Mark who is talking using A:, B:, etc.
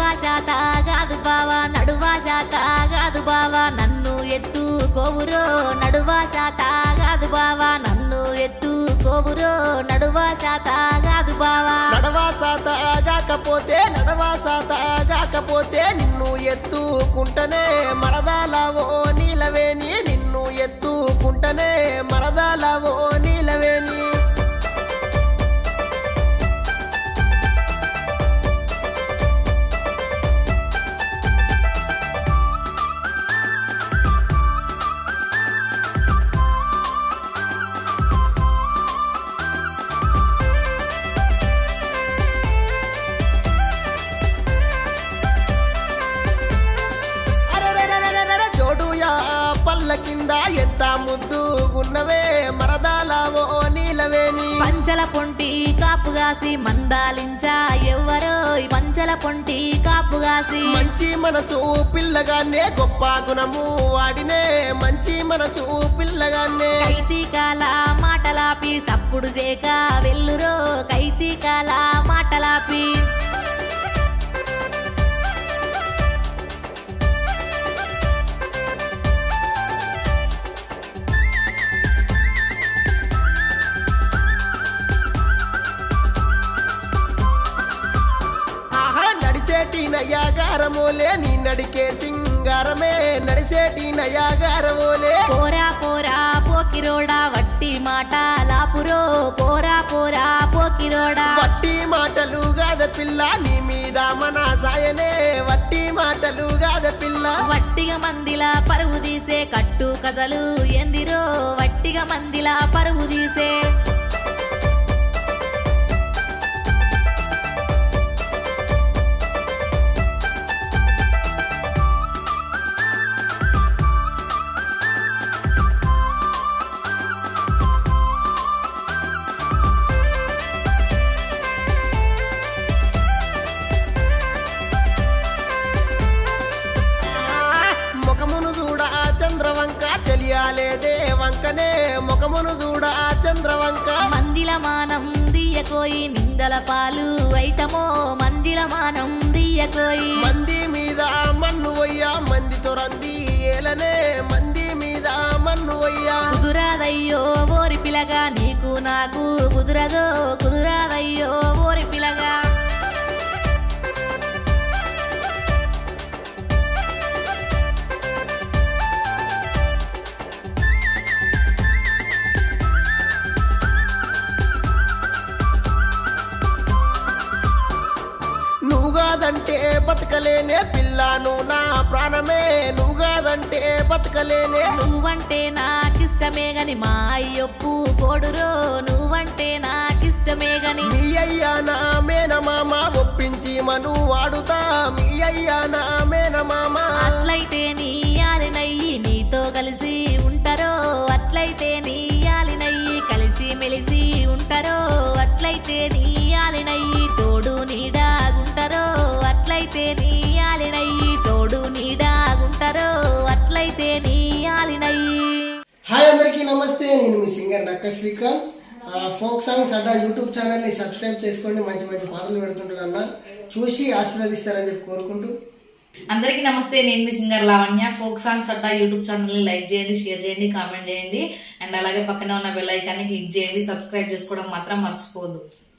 A: నడువా శాత కాదు బావా నడువా శాత కాదు బావా నన్ను ఎత్తు కోవురో నడువా శాత కాదు బావా నన్ను ఎత్తు కోవురో నడువా శాత కాదు బావా
B: నడవా సాత కాకపోతే నడవా సాత కాకపోతే నిన్ను ఎత్తుకుంటనే మరదాలవో నీలవేని నిన్ను ఎత్తుకుంటనే మరదాలవో నీలవేని అరెరెరెరెరెరె జోడుయా పల్ల కింద ఎంత ముద్దుగున్నవే మరదాలవో నీలవేని
A: పంచల పొంటి కాపుగాసి మందాలించా ఎవ్వరో ఈ పంచల పొంటి కాపుగాసి
B: మంచి మనసు పిల్లగానే గొప్ప గుణము వాడినే మంచి మనసు పిల్లగానే
A: కైతీకాల మాటలాపి సప్పుడు చేక వెల్లురో కైతీకాల మాటలాపి
B: ఆహా నడిచేటి నయాగారమోలే నీ నడికే సింగారమే నడిచేటి నయాగారమోలే
A: పోరా పోరా పోకిరోడా వట్టి మాట లాపురో పోరా పోరా పోకిరోడా
B: వట్టి మాటలు గాద పిల్ల నీ మీద మన సాయనే వట్టి మాటలు గాద పిల్ల
A: వట్టిగా మందిలా పరువు తీసే కట్టు కథలు ఎందిరో వట్టిగా మందిలా పరువు తీసే
B: ముఖమును చూడ చంద్రవంక చెలియాలేదే వంకనే ముఖమును చూడ చంద్రవంక
A: మందిల మానం దియ్యకోయి నిందల పాలు అయితమో మందిల మానం దియ్యకోయి
B: మంది మీద మన్ను వయ్యా మంది తొరంది ఏలనే మంది మీద మన్ను వయ్యా
A: కుదురాదయ్యో ఓరి పిలగా నీకు నాకు కుదురదో కుదురాదయ్యో ఓరి పిలగా
B: నువ్వు కాదంటే బతకలేనే పిల్లను నా ప్రాణమే నువ్వు కాదంటే బతకలేనే
A: నువ్వంటే నాకిష్టమే గని మా అయ్యొప్పు కోడురో నువ్వంటే నాకిష్టమే గని
B: మీ అయ్యా నా మేనమామ ఒప్పించి మను వాడుతా మీ అయ్యా నా మేనమామ
A: అట్లయితే నీ ఆలినయ్యి నీతో కలిసి ఉంటారో అట్లయితే నీ ఆలినయ్యి కలిసి మెలిసి ఉంటారో అట్లయితే నీ ఆలినయ్యి తోడు నీడాగుంటారో అట్లయితే నీ ఆలినయ్యి తోడు నీడాగుంటారో అట్లయితే నీ ఆలినయ్యి
B: హాయ్ అందరికీ నమస్తే నేను మీ సింగర్ నక్క శ్రీకాంత్ ఆ, ఫోక్ సాంగ్స్ అడ్డా యూట్యూబ్ ఛానల్ని సబ్స్క్రైబ్ చేసుకోండి మంచి మంచి పాటలు పెడుతుంటాడు అన్న చూసి ఆశీర్వదిస్తారని చెప్పి కోరుకుంటూ
C: అందరికీ నమస్తే నేను మీ singer Lavanya folk songs Adda YouTube channel ని లైక్ చేయండి షేర్ చేయండి కామెంట్ చేయండి అండ్ అలాగే పక్కనే ఉన్న బెల్ ఐకాన్ని క్లిక్ చేయండి సబ్స్క్రైబ్ చేసుకోవడం మాత్రం మర్చిపోవద్దు